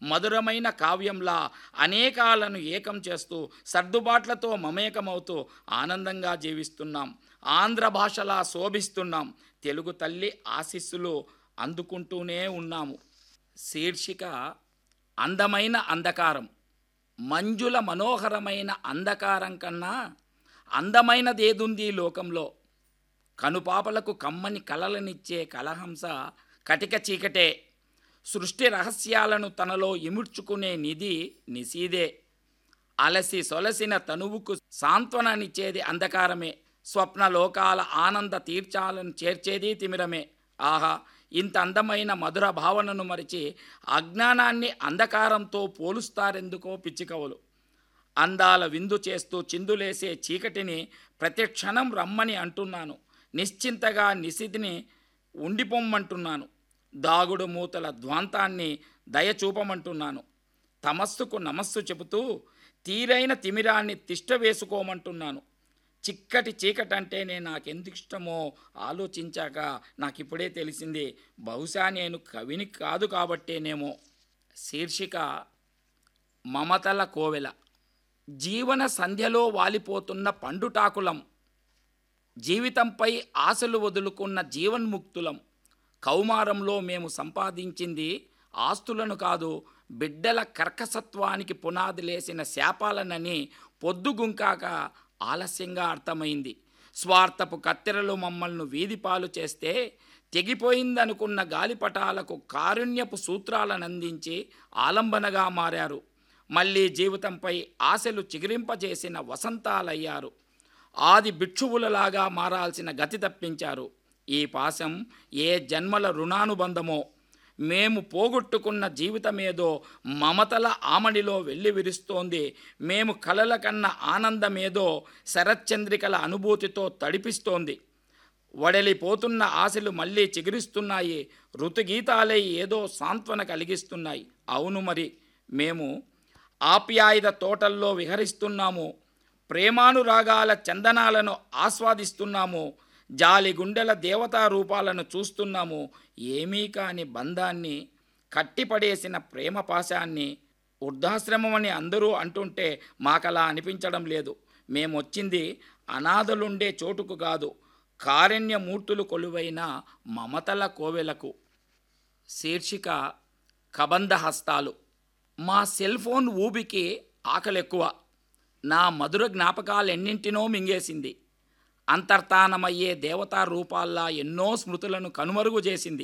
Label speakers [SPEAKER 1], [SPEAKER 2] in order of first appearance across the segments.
[SPEAKER 1] మధురమైన కావ్యంలా అనేకాలను ఏకం చేస్తూ సర్దుబాట్లతో మమేకమవుతూ ఆనందంగా జీవిస్తున్నాం ఆంధ్ర భాషలా శోభిస్తున్నాం తెలుగు తల్లి ఆశీస్సులు అందుకుంటూనే ఉన్నాము శీర్షిక అందమైన అంధకారం మంజుల మనోహరమైన అంధకారం కన్నా అందమైనదేదుంది ఈ లోకంలో కనుపాపలకు కమ్మని కలలనిచ్చే కలహంస కటిక చీకటే సృష్టి రహస్యాలను తనలో ఇముడ్చుకునే నిధి నిశీదే అలసి సొలసిన తనువుకు సాంత్వననిచ్చేది అంధకారమే స్వప్న లోకాల ఆనంద తీర్చాలను చేర్చేది తిమిరమే ఆహా ఇంత అందమైన మధుర భావనను మరిచి అజ్ఞానాన్ని అంధకారంతో పోలుస్తారెందుకో పిచ్చికవులు అందాల విందు చేస్తూ చిందులేసే చీకటిని ప్రతి క్షణం రమ్మని అంటున్నాను నిశ్చింతగా నిశితిని ఉండిపోమ్మంటున్నాను దాగుడు మూతల ధ్వాంతాన్ని దయచూపమంటున్నాను తమస్సుకు నమస్సు చెబుతూ తీరైన తిమిరాన్ని తిష్ట వేసుకోమంటున్నాను చిక్కటి చీకటంటేనే నాకెందుకు ఇష్టమో ఆలోచించాక నాకు ఇప్పుడే తెలిసింది బహుశా నేను కవిని కాదు కాబట్టేనేమో శీర్షిక మమతల కోవెల జీవన సంధ్యలో వాలిపోతున్న పండుటాకులం జీవితంపై ఆశలు వదులుకున్న జీవన్ముక్తులం కౌమారంలో మేము సంపాదించింది ఆస్తులను కాదు బిడ్డల కర్కసత్వానికి పునాది లేసిన శాపాలనని పొద్దుగుంకాక ఆలస్యంగా అర్థమైంది స్వార్థపు కత్తెరలు మమ్మల్ని వీధిపాలు చేస్తే తెగిపోయిందనుకున్న గాలిపటాలకు కారుణ్యపు సూత్రాలను అందించి ఆలంబనగా మారారు మళ్ళీ జీవితంపై ఆశలు చిగిరింపజేసిన వసంతాలయ్యారు ఆది భిక్షువులలాగా మారాల్సిన గతి తప్పించారు ఈ పాశం ఏ జన్మల రుణానుబంధమో మేము పోగొట్టుకున్న జీవితమేదో మమతల ఆమడిలో వెళ్ళి విరుస్తోంది మేము కలల కన్న ఆనందమేదో శరశ్చంద్రికల అనుభూతితో తడిపిస్తోంది వడలిపోతున్న ఆశలు మళ్ళీ చిగురిస్తున్నాయి ఋతుగీతాలై ఏదో సాంత్వన కలిగిస్తున్నాయి అవును మరి మేము ఆప్యాయుధ తోటల్లో విహరిస్తున్నాము ప్రేమానురాగాల చందనాలను ఆస్వాదిస్తున్నాము జాలి గుండెల దేవతా రూపాలను చూస్తున్నాము ఏమీ కాని బంధాన్ని కట్టిపడేసిన ప్రేమ పాశాన్ని వృద్ధాశ్రమమని అందరూ అంటుంటే మాకలా అనిపించడం లేదు మేమొచ్చింది అనాథలుండే చోటుకు కాదు కారణ్యమూర్తులు కొలువైన మమతల కోవెలకు శీర్షిక కబంధ హస్తాలు మా సెల్ ఫోన్ ఊబికి ఆకలెక్కువ నా మధుర జ్ఞాపకాలెన్నింటినో మింగేసింది అంతర్తానమయ్యే దేవతా రూపాల్లా ఎన్నో స్మృతులను కనుమరుగు చేసింది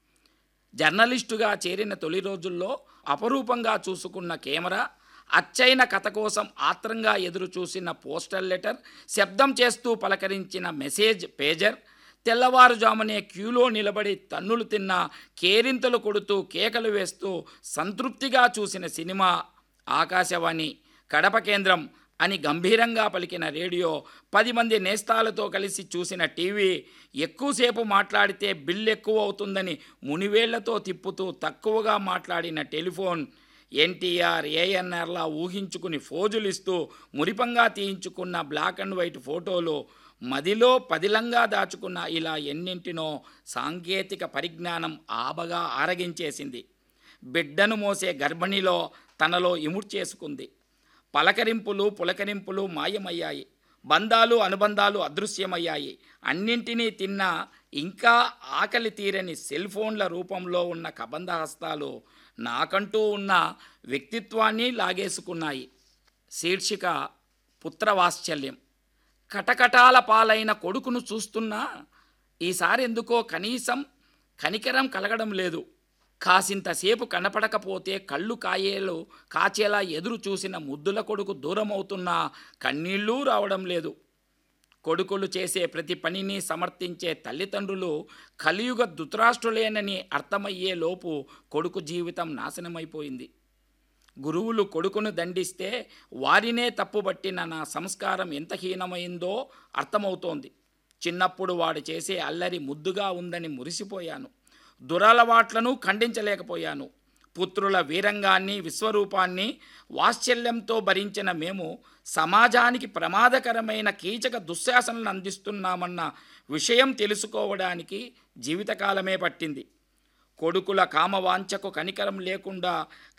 [SPEAKER 1] జర్నలిస్టుగా చేరిన తొలి రోజుల్లో అపరూపంగా చూసుకున్న కెమెరా అచ్చైన కథ కోసం ఆత్రంగా ఎదురు చూసిన పోస్టల్ లెటర్ శబ్దం చేస్తూ పలకరించిన మెసేజ్ పేజర్ తెల్లవారుజామునే క్యూలో నిలబడి తన్నులు తిన్న కేరింతలు కొడుతూ కేకలు వేస్తూ సంతృప్తిగా చూసిన సినిమా ఆకాశవాణి కడప కేంద్రం అని గంభీరంగా పలికిన రేడియో పది మంది నేస్తాలతో కలిసి చూసిన టీవీ ఎక్కువసేపు మాట్లాడితే బిల్ ఎక్కువ అవుతుందని మునివేళ్లతో తిప్పుతూ తక్కువగా మాట్లాడిన టెలిఫోన్ ఎన్టీఆర్ ఏఎన్ఆర్లా ఊహించుకుని ఫోజులిస్తూ మురిపంగా తీయించుకున్న బ్లాక్ అండ్ వైట్ ఫోటోలు మదిలో పదిలంగా దాచుకున్న ఇలా ఎన్నింటినో సాంకేతిక పరిజ్ఞానం ఆబగా ఆరగించేసింది బిడ్డను మోసే గర్భిణిలో తనలో ఇముడ్చేసుకుంది పలకరింపులు పులకరింపులు మాయమయ్యాయి బంధాలు అనుబంధాలు అదృశ్యమయ్యాయి అన్నింటినీ తిన్నా ఇంకా ఆకలి తీరని సెల్ ఫోన్ల రూపంలో ఉన్న కబంధ హస్తాలు నాకంటూ ఉన్న వ్యక్తిత్వాన్ని లాగేసుకున్నాయి శీర్షిక పుత్రవాత్సల్యం కటకటాల పాలైన కొడుకును చూస్తున్నా ఈసారి ఎందుకో కనీసం కనికరం కలగడం లేదు కాసింతసేపు కనపడకపోతే కళ్ళు కాయేలు కాచేలా ఎదురు చూసిన ముద్దుల కొడుకు దూరమవుతున్నా కన్నీళ్ళూ రావడం లేదు కొడుకులు చేసే ప్రతి పనిని సమర్థించే తల్లిదండ్రులు కలియుగ ధృతరాష్ట్రులేనని అర్థమయ్యే లోపు కొడుకు జీవితం నాశనమైపోయింది గురువులు కొడుకును దండిస్తే వారినే తప్పుబట్టిన నా సంస్కారం ఎంత హీనమైందో అర్థమవుతోంది చిన్నప్పుడు వాడు చేసే అల్లరి ముద్దుగా ఉందని మురిసిపోయాను దురలవాట్లను ఖండించలేకపోయాను పుత్రుల వీరంగాన్ని విశ్వరూపాన్ని వాత్సల్యంతో భరించిన మేము సమాజానికి ప్రమాదకరమైన కీచక దుశ్శాసనలను అందిస్తున్నామన్న విషయం తెలుసుకోవడానికి జీవితకాలమే పట్టింది కొడుకుల కామవాంఛకు కనికరం లేకుండా